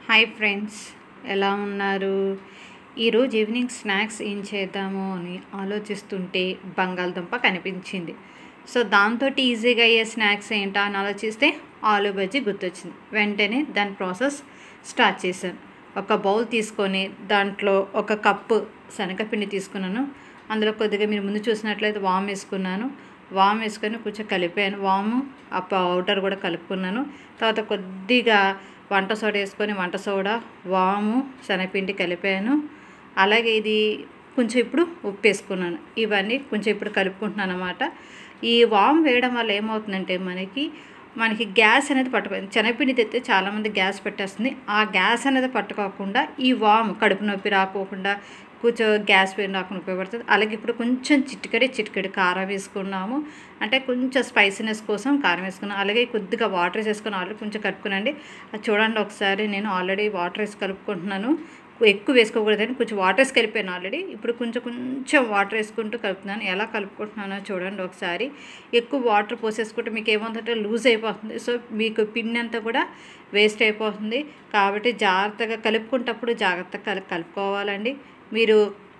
hi friends ఎలా ఉన్నారు ఈరోజు ఈవినింగ్ స్నాక్స్ ఏం చేద్దాము అని ఆలోచిస్తుంటే బంగాళదుంప కనిపించింది సో దాంతో ఈజీగా అయ్యే స్నాక్స్ ఏంటా అని ఆలోచిస్తే ఆలు బజ్జీ గుర్తొచ్చింది వెంటనే దాని ప్రాసెస్ స్టార్ట్ చేశాను ఒక బౌల్ తీసుకొని దాంట్లో ఒక కప్పు శనగపిండి తీసుకున్నాను అందులో కొద్దిగా మీరు ముందు చూసినట్లయితే వామ్ వేసుకున్నాను వామ్ వేసుకొని కొంచెం కలిపాను వాము ఆ పౌడర్ కూడా కలుపుకున్నాను తర్వాత కొద్దిగా వంట సోడా వేసుకొని వంట సోడా వాము శనగపిండి కలిపాను అలాగే ఇది కొంచెం ఇప్పుడు ఉప్పు వేసుకున్నాను ఇవన్నీ కొంచెం ఇప్పుడు కలుపుకుంటున్నాను అనమాట ఈ వామ్ వేయడం వల్ల ఏమవుతుందంటే మనకి మనకి గ్యాస్ అనేది పట్టుకోవాలి శనగపిండి తెస్తే చాలామంది గ్యాస్ పెట్టేస్తుంది ఆ గ్యాస్ అనేది పట్టుకోకుండా ఈ వామ్ కడుపు నొప్పి రాకోకుండా కొంచెం గ్యాస్ పెయిన్ రాకుండా ఉపయోగపడుతుంది అలాగే ఇప్పుడు కొంచెం చిటికడి చిటికడి కారం వేసుకున్నాము అంటే కొంచెం స్పైసీనెస్ కోసం కారం వేసుకున్నాం అలాగే కొద్దిగా వాటర్ వేసుకుని ఆల్రెడీ కొంచెం కలుపుకునండి అది చూడండి ఒకసారి నేను ఆల్రెడీ వాటర్ వేసి కలుపుకుంటున్నాను ఎక్కువ వేసుకోకూడదని కొంచెం వాటర్ వేసి కలిపాను ఆల్రెడీ ఇప్పుడు కొంచెం కొంచెం వాటర్ వేసుకుంటూ కలుపుతున్నాను ఎలా కలుపుకుంటున్నానో చూడండి ఒకసారి ఎక్కువ వాటర్ పోసేసుకుంటే మీకు ఏమవుతుందంటే లూజ్ అయిపోతుంది సో మీకు పిండి అంతా కూడా వేస్ట్ అయిపోతుంది కాబట్టి జాగ్రత్తగా కలుపుకుంటప్పుడు జాగ్రత్తగా కలు కలుపుకోవాలండి మీరు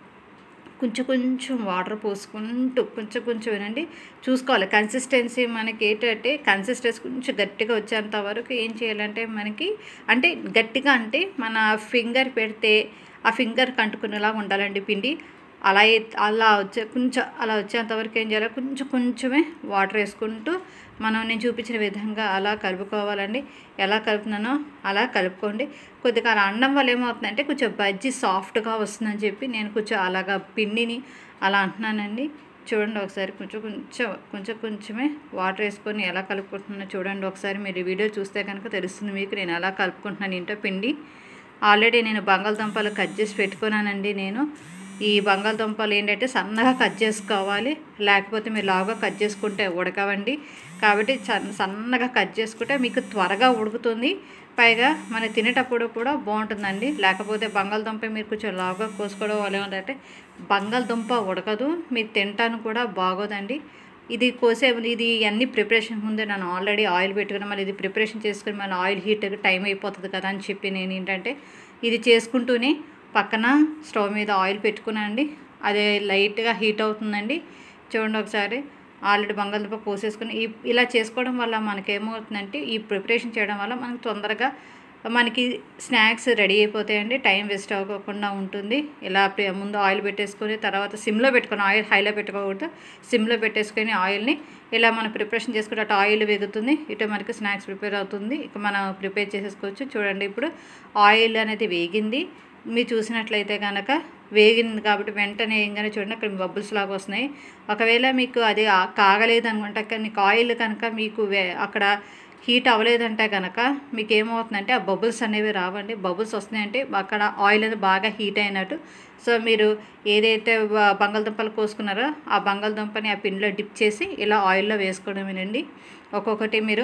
కొంచెం కొంచెం వాటర్ పోసుకుంటూ కొంచెం కొంచెం వినండి చూసుకోవాలి కన్సిస్టెన్సీ మనకి ఏంటంటే కన్సిస్టెన్సీ కొంచెం గట్టిగా వచ్చేంత వరకు ఏం చేయాలంటే మనకి అంటే గట్టిగా అంటే మన ఫింగర్ పెడితే ఆ ఫింగర్ కంటుకునేలాగా ఉండాలండి పిండి అలా అలా వచ్చే కొంచెం అలా వచ్చేంత వరకు ఏం చేయాలి కొంచెం కొంచెమే వాటర్ వేసుకుంటూ మనం నేను చూపించిన విధంగా అలా కలుపుకోవాలండి ఎలా కలుపుతున్నానో అలా కలుపుకోండి కొద్దిగా అలా అనడం వల్ల ఏమవుతుందంటే కొంచెం బజ్జీ సాఫ్ట్గా వస్తుందని చెప్పి నేను కొంచెం అలాగా పిండిని అలా అంటున్నానండి చూడండి ఒకసారి కొంచెం కొంచెం కొంచెం కొంచెమే వాటర్ వేసుకొని ఎలా కలుపుకుంటున్నానో చూడండి ఒకసారి మీరు వీడియో చూస్తే కనుక తెలుస్తుంది మీకు నేను ఎలా కలుపుకుంటున్నాను ఏంటో పిండి ఆల్రెడీ నేను బంగాళదుంపలు కట్ చేసి పెట్టుకున్నానండి నేను ఈ బంగాళదుంపలు ఏంటంటే సన్నగా కట్ చేసుకోవాలి లేకపోతే మీరు లావుగా కట్ చేసుకుంటే ఉడకవండి కాబట్టి సన్నగా కట్ చేసుకుంటే మీకు త్వరగా ఉడుకుతుంది పైగా మనం తినేటప్పుడు కూడా బాగుంటుందండి లేకపోతే బంగాళదుంప మీరు కొంచెం లావుగా కోసుకోవడం వల్ల ఏమంటే బంగాళదుంప ఉడకదు మీరు తింటాను కూడా బాగోదండి ఇది కోసే ఇది అన్ని ప్రిపరేషన్ ముందే నేను ఆల్రెడీ ఆయిల్ పెట్టుకుని మళ్ళీ ఇది ప్రిపరేషన్ చేసుకుని మళ్ళీ ఆయిల్ హీట్ టైం అయిపోతుంది కదా అని చెప్పి నేను ఏంటంటే ఇది చేసుకుంటూనే పక్కన స్టవ్ మీద ఆయిల్ పెట్టుకున్నానండి అదే లైట్గా హీట్ అవుతుందండి చూడండి ఒకసారి ఆల్రెడీ బంగాళదుంప పోసేసుకుని ఈ ఇలా చేసుకోవడం వల్ల మనకి ఏమవుతుందంటే ఈ ప్రిపరేషన్ చేయడం వల్ల మనకి తొందరగా మనకి స్నాక్స్ రెడీ అయిపోతాయండి టైం వేస్ట్ అవ్వకుండా ఉంటుంది ఇలా ముందు ఆయిల్ పెట్టేసుకొని తర్వాత సిమ్లో పెట్టుకొని ఆయిల్ హైలో పెట్టుకోకూడదు సిమ్లో పెట్టేసుకొని ఆయిల్ని ఇలా మనం ప్రిపరేషన్ చేసుకుంటే అటు ఆయిల్ వేగుతుంది ఇటు మనకి స్నాక్స్ ప్రిపేర్ అవుతుంది ఇక మనం ప్రిపేర్ చేసేసుకోవచ్చు చూడండి ఇప్పుడు ఆయిల్ అనేది వేగింది మీరు చూసినట్లయితే కనుక వేగింది కాబట్టి వెంటనే ఏంగానే చూడండి అక్కడ బబుల్స్ లాగా వస్తున్నాయి ఒకవేళ మీకు అది కాగలేదు అనుకుంటే నీకు ఆయిల్ కనుక మీకు అక్కడ హీట్ అవ్వలేదంటే కనుక మీకు ఏమవుతుందంటే ఆ బబుల్స్ అనేవి రావండి బబుల్స్ వస్తున్నాయంటే అక్కడ ఆయిల్ అనేది బాగా హీట్ అయినట్టు సో మీరు ఏదైతే బంగాళదుంపలు కోసుకున్నారో ఆ బంగాళదుంపని ఆ పిండిలో డిప్ చేసి ఇలా ఆయిల్లో వేసుకోవడమేనండి ఒక్కొక్కటి మీరు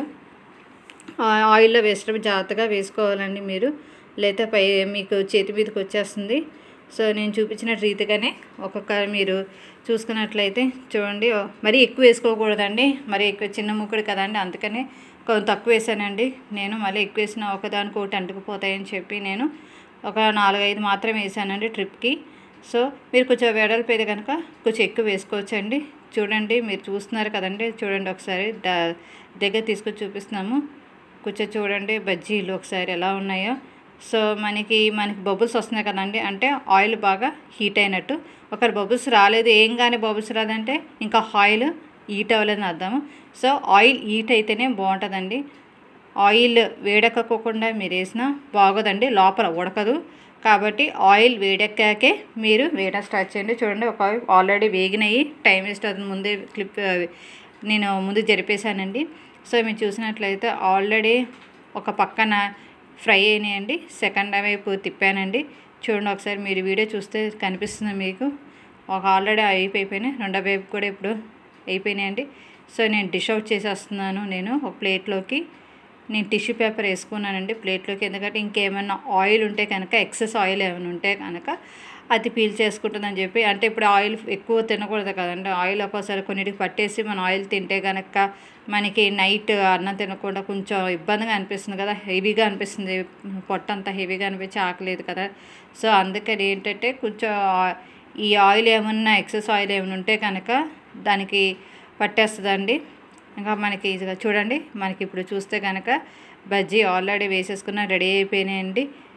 ఆయిల్లో వేసడం జాగ్రత్తగా వేసుకోవాలండి మీరు లేకపోతే పై మీకు చేతి మీదకి వచ్చేస్తుంది సో నేను చూపించిన రీతిగానే ఒక్కొక్క మీరు చూసుకున్నట్లయితే చూడండి మరీ ఎక్కువ వేసుకోకూడదండి మరి ఎక్కువ చిన్న ముక్కుడు కదండి అందుకని కొంచెం తక్కువ వేసానండి నేను మళ్ళీ ఎక్కువ వేసిన ఒకదానికి ఒకటి అంటుకుపోతాయని చెప్పి నేను ఒక నాలుగైదు మాత్రమే వేసానండి ట్రిప్కి సో మీరు కొంచెం వెడల్పేది కనుక కొంచెం ఎక్కువ వేసుకోవచ్చండి చూడండి మీరు చూస్తున్నారు కదండి చూడండి ఒకసారి దగ్గర తీసుకొచ్చి చూపిస్తున్నాము కొంచెం చూడండి బజ్జీలు ఒకసారి ఎలా ఉన్నాయో సో మనకి మనకి బబుల్స్ వస్తున్నాయి కదండి అంటే ఆయిల్ బాగా హీట్ అయినట్టు ఒకవేళ బబుల్స్ రాలేదు ఏం కానీ బబుల్స్ రాదంటే ఇంకా ఆయిల్ హీట్ అవ్వలేదని అర్థము సో ఆయిల్ హీట్ అయితేనే బాగుంటుందండి ఆయిల్ వేడెక్కకోకుండా మీరు వేసినా బాగోదండి లోపల ఉడకదు కాబట్టి ఆయిల్ వేడెక్కాకే మీరు వేయడం స్టార్ట్ చేయండి చూడండి ఒక ఆల్రెడీ వేగినాయి టైం వేస్ట్ అవుతుంది ముందే క్లిప్ నేను ముందు జరిపేశానండి సో మీరు చూసినట్లయితే ఆల్రెడీ ఒక పక్కన ఫ్రై అయినాయండి సెకండ్ వైపు తిప్పానండి చూడండి ఒకసారి మీరు వీడియో చూస్తే కనిపిస్తుంది మీకు ఒక ఆల్రెడీ అయిపోయినాయి రెండో వైపు కూడా ఇప్పుడు అయిపోయినాయండి సో నేను డిష్ అవుట్ చేసేస్తున్నాను నేను ఒక ప్లేట్లోకి నేను టిష్యూ పేపర్ వేసుకున్నానండి ప్లేట్లోకి ఎందుకంటే ఇంకేమైనా ఆయిల్ ఉంటే కనుక ఎక్సెస్ ఆయిల్ ఏమైనా ఉంటే కనుక అది పీల్ చేసుకుంటుందని చెప్పి అంటే ఇప్పుడు ఆయిల్ ఎక్కువ తినకూడదు కదండి ఆయిల్ ఒక్కోసారి కొన్నిటికి పట్టేసి మనం ఆయిల్ తింటే కనుక మనకి నైట్ అన్నం తినకుండా కొంచెం ఇబ్బందిగా అనిపిస్తుంది కదా హెవీగా అనిపిస్తుంది పొట్టంతా హెవీగా అనిపించి ఆకలేదు కదా సో అందుకని ఏంటంటే కొంచెం ఆ- ఈ ఆయిల్ ఏమన్నా ఎక్సెస్ ఆయిల్ ఏమైనా ఉంటే కనుక దానికి పట్టేస్తుందండి ఇంకా మనకి ఈజీగా చూడండి మనకి ఇప్పుడు చూస్తే కనుక బజ్జీ ఆల్రెడీ వేసేసుకున్న రెడీ అయిపోయినాయండి